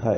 hi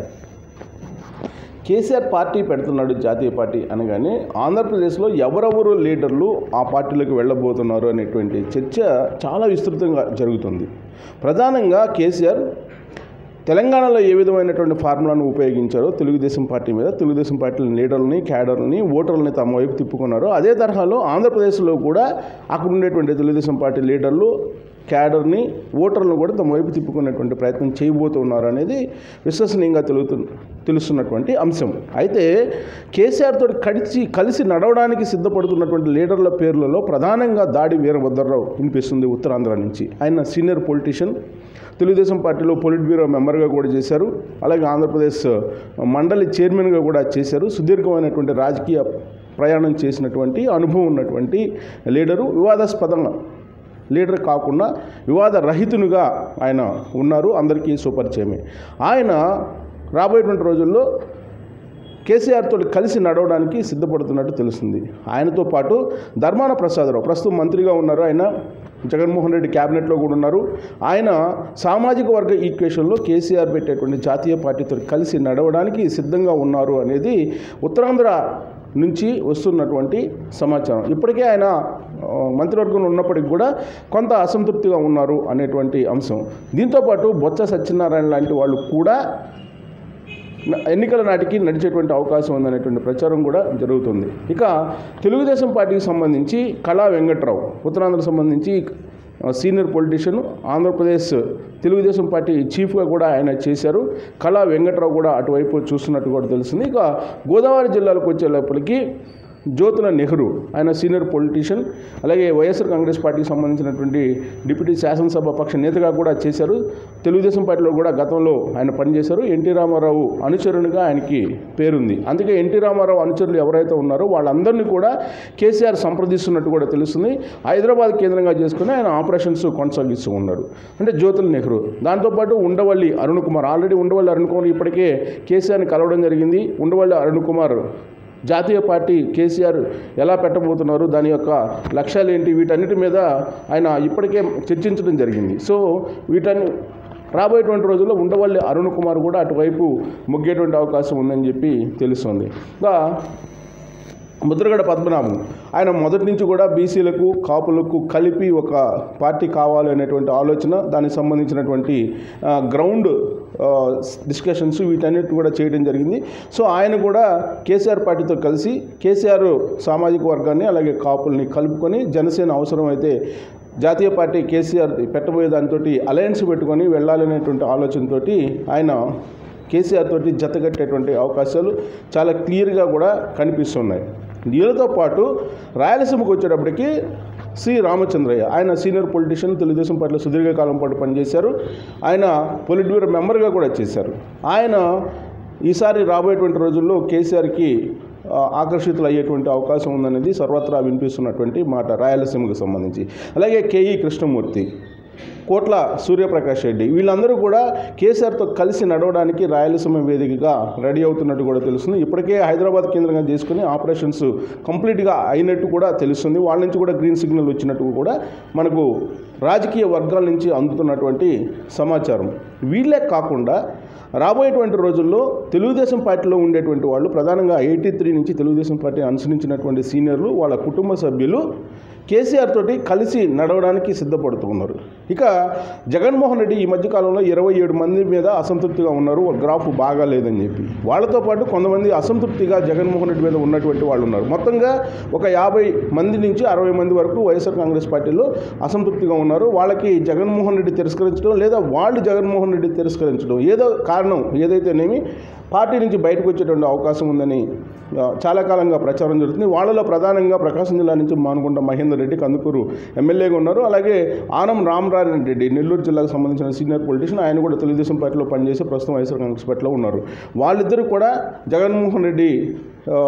KCR party పెడుతున్నాడు జాతీయ party అనగానే ఆంధ్రప్రదేశ్లో ఎవరెవరు లీడర్లు ఆ పార్టీలోకి వెళ్ళబోతున్నారు అనేటువంటి చర్చ చాలా విస్తృతంగా జరుగుతుంది ప్రధానంగా కేసీఆర్ తెలంగాణలో ఏ విధమైనటువంటి ఫార్ములాను ఉపయోగించారో తెలుగుదేశం పార్టీ మీద తెలుగుదేశం పార్టీ లీడర్లని క్యాడర్ని ఓటర్లని తమ వైపు తిప్పుకున్నారో అదే తరహాలో ఆంధ్రప్రదేశ్లో కూడా అక్కడ ఉండేటువంటి తెలుగుదేశం పార్టీ లీడర్లు క్యాడర్ని ఓటర్లను కూడా తమ వైపు తిప్పుకునేటువంటి ప్రయత్నం చేయబోతున్నారు అనేది విశ్వసనీయంగా తెలుగుతు తెలుస్తున్నటువంటి అంశం అయితే కేసీఆర్ తోటి కలిసి కలిసి నడవడానికి సిద్ధపడుతున్నటువంటి లీడర్ల పేర్లలో ప్రధానంగా దాడి వీరభద్రరావు వినిపిస్తుంది ఉత్తరాంధ్ర నుంచి ఆయన సీనియర్ పొలిటీషియన్ తెలుగుదేశం పార్టీలో పొలిట్ బ్యూరో మెంబర్గా కూడా చేశారు అలాగే ఆంధ్రప్రదేశ్ మండలి చైర్మన్గా కూడా చేశారు సుదీర్ఘమైనటువంటి రాజకీయ ప్రయాణం చేసినటువంటి అనుభవం ఉన్నటువంటి లీడరు వివాదాస్పదంగా లీడర్ కాకుండా వివాద రహితునిగా ఆయన ఉన్నారు అందరికీ సుపరిచయమే ఆయన రాబోయేటువంటి రోజుల్లో కేసీఆర్ తోటి కలిసి నడవడానికి సిద్ధపడుతున్నట్టు తెలుస్తుంది ఆయనతో పాటు ధర్మాన ప్రసాదరావు ప్రస్తుతం మంత్రిగా ఉన్నారు ఆయన జగన్మోహన్ రెడ్డి క్యాబినెట్లో కూడా ఉన్నారు ఆయన సామాజిక వర్గ ఈక్వేషన్లో కేసీఆర్ పెట్టేటువంటి జాతీయ పార్టీతో కలిసి నడవడానికి సిద్ధంగా ఉన్నారు అనేది ఉత్తరాంధ్ర నుంచి వస్తున్నటువంటి సమాచారం ఇప్పటికే ఆయన ఆ, మంత్రివర్గంలో ఉన్నప్పటికీ కూడా కొంత అసంతృప్తిగా ఉన్నారు అనేటువంటి అంశం దీంతోపాటు బొత్స సత్యనారాయణ లాంటి వాళ్ళు కూడా న- ఎన్నికల నాటికి నడిచేటువంటి అవకాశం ఉందనేటువంటి ప్రచారం కూడా జరుగుతుంది ఇక తెలుగుదేశం పార్టీకి సంబంధించి కళా వెంకట్రావు ఉత్తరాంధ్రకు సంబంధించి ఆ, senior politician Andhra Pradesh Telugu Desam party చీఫ్గా కూడా ఆయన చేశారు కళా వెంకట్రావు కూడా అటువైపు చూస్తున్నట్టు కూడా తెలిసింది ఇక గోదావరి జిల్లాలకు వచ్చేటప్పటికి జ్యోతుల నెహ్రూ ఆయన సీనియర్ పొలిటీషియన్ అలాగే వైఎస్ఆర్ కాంగ్రెస్ పార్టీకి సంబంధించినటువంటి డిప్యూటీ శాసనసభ పక్ష నేతగా కూడా చేశారు తెలుగుదేశం పార్టీలో కూడా గతంలో ఆయన పనిచేశారు ఎన్టీ రామారావు అనుచరునిగా ఆయనకి పేరుంది అందుకే ఎన్టీ రామారావు అనుచరులు ఎవరైతే ఉన్నారో వాళ్ళందరినీ కూడా కేసీఆర్ సంప్రదిస్తున్నట్టు కూడా తెలుస్తుంది హైదరాబాద్ కేంద్రంగా చేసుకుని ఆయన ఆపరేషన్స్ కొనసాగిస్తూ ఉన్నారు అంటే జ్యోతుల నెహ్రూ దాంతోపాటు ఉండవల్లి అరుణ్ కుమార్ ఆల్రెడీ ఉండవల్లి అరుణ్ కుమార్ ఇప్పటికే కేసీఆర్ని కలవడం జరిగింది ఉండవల్లి అరుణ్ కుమార్ జాతీయ పార్టీ కేసీఆర్ ఎలా పెట్టబోతున్నారు దాని యొక్క లక్ష్యాలు ఏంటి వీటన్నిటి మీద ఆయన ఇప్పటికే చర్చించడం జరిగింది సో వీటన్ని రాబోయేటువంటి రోజుల్లో ఉండవల్లి అరుణ్ కుమార్ కూడా అటువైపు మొగ్గేటువంటి అవకాశం ఉందని చెప్పి తెలుస్తుంది ఇంకా ముద్రగడ పద్మనాభం ఆయన మొదటి నుంచి కూడా బీసీలకు కాపులకు కలిపి ఒక పార్టీ కావాలి అనేటువంటి ఆలోచన దానికి సంబంధించినటువంటి ఆ, గ్రౌండ్ ఆ, డిస్కషన్స్ వీటన్నిటి కూడా చేయడం జరిగింది సో ఆయన కూడా కేసీఆర్ పార్టీతో కలిసి కేసీఆర్ సామాజిక వర్గాన్ని అలాగే కాపుల్ని కలుపుకొని జనసేన అవసరమైతే జాతీయ పార్టీ కేసీఆర్ పెట్టబోయే దాంతో అలయన్స్ పెట్టుకొని వెళ్ళాలనేటువంటి ఆలోచనతోటి ఆయన కేసీఆర్ తోటి జతగట్టేటువంటి అవకాశాలు చాలా క్లియర్గా కూడా కనిపిస్తున్నాయి వీళ్ళతో పాటు రాయలసీమకు వచ్చేటప్పటికి సి రామచంద్రయ్య ఆయన సీనియర్ పొలిటీషియన్ తెలుగుదేశం పార్టీలో సుదీర్ఘకాలం పాటు పనిచేశారు ఆయన పొలిట్ బ్యూరో మెంబర్గా కూడా చేశారు ఆయన ఈసారి రాబోయేటువంటి రోజుల్లో కేసీఆర్కి ఆ, ఆకర్షితులు అయ్యేటువంటి అవకాశం ఉందనేది సర్వత్రా వినిపిస్తున్నటువంటి మాట రాయలసీమకు సంబంధించి అలాగే కేఈ కృష్ణమూర్తి కోట్ల సూర్యప్రకాష్ రెడ్డి వీళ్ళందరూ కూడా కేసీఆర్తో కలిసి నడవడానికి రాయలసీమ వేదికగా రెడీ అవుతున్నట్టు కూడా తెలుస్తుంది ఇప్పటికే హైదరాబాద్ కేంద్రంగా చేసుకుని ఆపరేషన్స్ కంప్లీట్గా అయినట్టు కూడా తెలుస్తుంది వాళ్ళ నుంచి కూడా గ్రీన్ సిగ్నల్ వచ్చినట్టు కూడా మనకు రాజకీయ వర్గాల నుంచి అందుతున్నటువంటి సమాచారం వీళ్ళే కాకుండా రాబోయేటువంటి రోజుల్లో తెలుగుదేశం పార్టీలో ఉండేటువంటి వాళ్ళు ప్రధానంగా ఎయిటీ త్రీ నుంచి తెలుగుదేశం పార్టీ అనుసరించినటువంటి సీనియర్లు వాళ్ళ కుటుంబ సభ్యులు కేసీఆర్ తోటి కలిసి నడవడానికి సిద్ధపడుతున్నారు ఇక జగన్మోహన్ రెడ్డి ఈ మధ్యకాలంలో ఇరవై ఏడు మంది మీద అసంతృప్తిగా ఉన్నారు వాళ్ళ గ్రాఫ్ బాగా లేదని చెప్పి వాళ్ళతో పాటు కొంతమంది అసంతృప్తిగా జగన్మోహన్ రెడ్డి మీద ఉన్నటువంటి వాళ్ళు ఉన్నారు మొత్తంగా ఒక యాభై మంది నుంచి అరవై మంది వరకు వైఎస్ఆర్ కాంగ్రెస్ పార్టీలో అసంతృప్తిగా ఉన్నారు వాళ్ళకి జగన్మోహన్ రెడ్డి తిరస్కరించడం లేదా వాళ్ళు జగన్మోహన్ రెడ్డి తిరస్కరించడం ఏదో కారణం ఏదైతేనేమి పార్టీ నుంచి బయటకు వచ్చేటువంటి అవకాశం ఉందని ఆ, చాలా కాలంగా ప్రచారం జరుగుతుంది వాళ్ళలో ప్రధానంగా ప్రకాశం జిల్లా నుంచి మానుకుంట మహేందర్ రెడ్డి కందుకూరు ఎమ్మెల్యేగా ఉన్నారు అలాగే ఆనం రామనారాయణ రెడ్డి నెల్లూరు జిల్లాకు సంబంధించిన సీనియర్ పొలిటీషియన్ ఆయన కూడా తెలుగుదేశం పార్టీలో పనిచేసి ప్రస్తుతం వైఎస్ఆర్ కాంగ్రెస్ పార్టీలో ఉన్నారు వాళ్ళిద్దరూ కూడా జగన్మోహన్ రెడ్డి ఆ,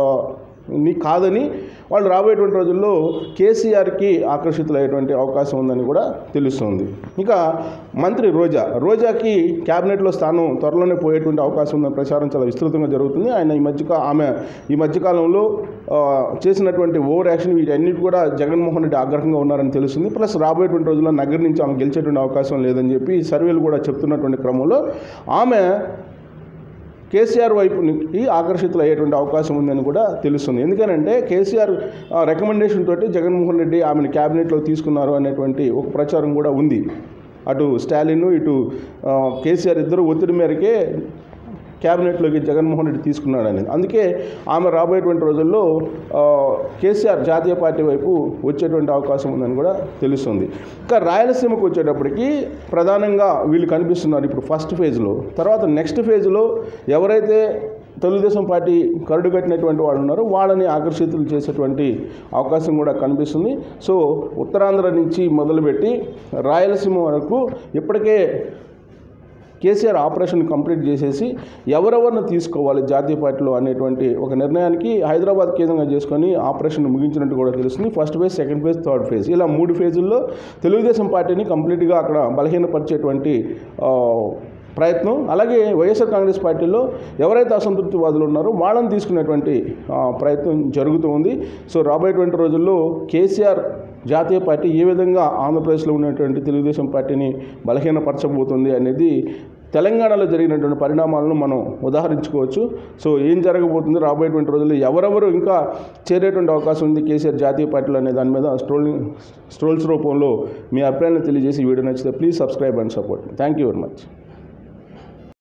ని కాదని వాళ్ళు రాబోయేటువంటి రోజుల్లో కేసీఆర్కి ఆకర్షితులయ్యేటువంటి అవకాశం ఉందని కూడా తెలుస్తుంది ఇక మంత్రి రోజా రోజాకి క్యాబినెట్లో స్థానం త్వరలోనే పోయేటువంటి అవకాశం ఉందని ప్రచారం చాలా విస్తృతంగా జరుగుతుంది ఆయన ఈ మధ్య ఆమె ఈ మధ్యకాలంలో ఆ, చేసినటువంటి ఓవర్ యాక్షన్ వీటన్నిటి కూడా జగన్మోహన్ రెడ్డి ఆగ్రహంగా ఉన్నారని తెలుస్తుంది ప్లస్ రాబోయేటువంటి రోజుల్లో నగర్ నుంచి ఆమె గెలిచేటువంటి అవకాశం లేదని చెప్పి సర్వేలు కూడా చెప్తున్నటువంటి క్రమంలో ఆమె కేసీఆర్ వైపుకి ఆకర్షితులు అయ్యేటువంటి అవకాశం ఉందని కూడా తెలుస్తుంది ఎందుకనంటే కేసీఆర్ రికమెండేషన్ తోటి జగన్మోహన్ రెడ్డి ఆమెను క్యాబినెట్లో తీసుకున్నారు అనేటువంటి ఒక ప్రచారం కూడా ఉంది అటు స్టాలిన్ ఇటు ఆ, కేసీఆర్ ఇద్దరు ఒత్తిడి మేరకే క్యాబినెట్లోకి జగన్మోహన్ రెడ్డి తీసుకున్నాడు అనేది అందుకే ఆమె రాబోయేటువంటి రోజుల్లో ఆ, కేసీఆర్ జాతీయ పార్టీ వైపు వచ్చేటువంటి అవకాశం ఉందని కూడా తెలుస్తుంది ఇంకా రాయలసీమకు వచ్చేటప్పటికి ప్రధానంగా వీళ్ళు కనిపిస్తున్నారు ఇప్పుడు ఫస్ట్ ఫేజ్లో తర్వాత నెక్స్ట్ ఫేజ్లో ఎవరైతే తెలుగుదేశం పార్టీ కరుడు కట్టినటువంటి వాళ్ళు ఉన్నారో వాళ్ళని ఆకర్షితులు చేసేటువంటి అవకాశం కూడా కనిపిస్తుంది సో ఉత్తరాంధ్ర నుంచి మొదలుపెట్టి రాయలసీమ వరకు ఇప్పటికే కేసీఆర్ ఆపరేషన్ కంప్లీట్ చేసేసి ఎవరెవరిని తీసుకోవాలి జాతీయ పార్టీలో అనేటువంటి ఒక నిర్ణయానికి హైదరాబాద్ కేంద్రంగా చేసుకొని ఆపరేషన్ ముగించినట్టు కూడా తెలుస్తుంది first phase second phase third phase ఇలా మూడు ఫేజుల్లో తెలుగుదేశం పార్టీని కంప్లీట్గా అక్కడ బలహీనపరిచేటువంటి ఆ, ప్రయత్నం అలాగే వైఎస్ఆర్ కాంగ్రెస్ పార్టీలో ఎవరైతే అసంతృప్తివాదులు ఉన్నారో వాళ్ళని తీసుకునేటువంటి ఆ, ప్రయత్నం జరుగుతూ ఉంది సో రాబోయేటువంటి రోజుల్లో కేసీఆర్ జాతీయ పార్టీ ఏ విధంగా ఆంధ్రప్రదేశ్లో ఉన్నటువంటి తెలుగుదేశం పార్టీని బలహీనపరచబోతుంది అనేది తెలంగాణలో జరిగినటువంటి పరిణామాలను మనం ఉదాహరించుకోవచ్చు సో ఏం జరగబోతుంది రాబోయేటువంటి రోజుల్లో ఎవరెవరు ఇంకా చేరేటువంటి అవకాశం ఉంది కేసీఆర్ జాతీయ పార్టీలో అనే దాని మీద స్ట్రోలింగ్ స్ట్రోల్స్ రూపంలో మీ అభిప్రాయాన్ని తెలియజేసి ఈ వీడియో నచ్చితే please subscribe and support thank you very much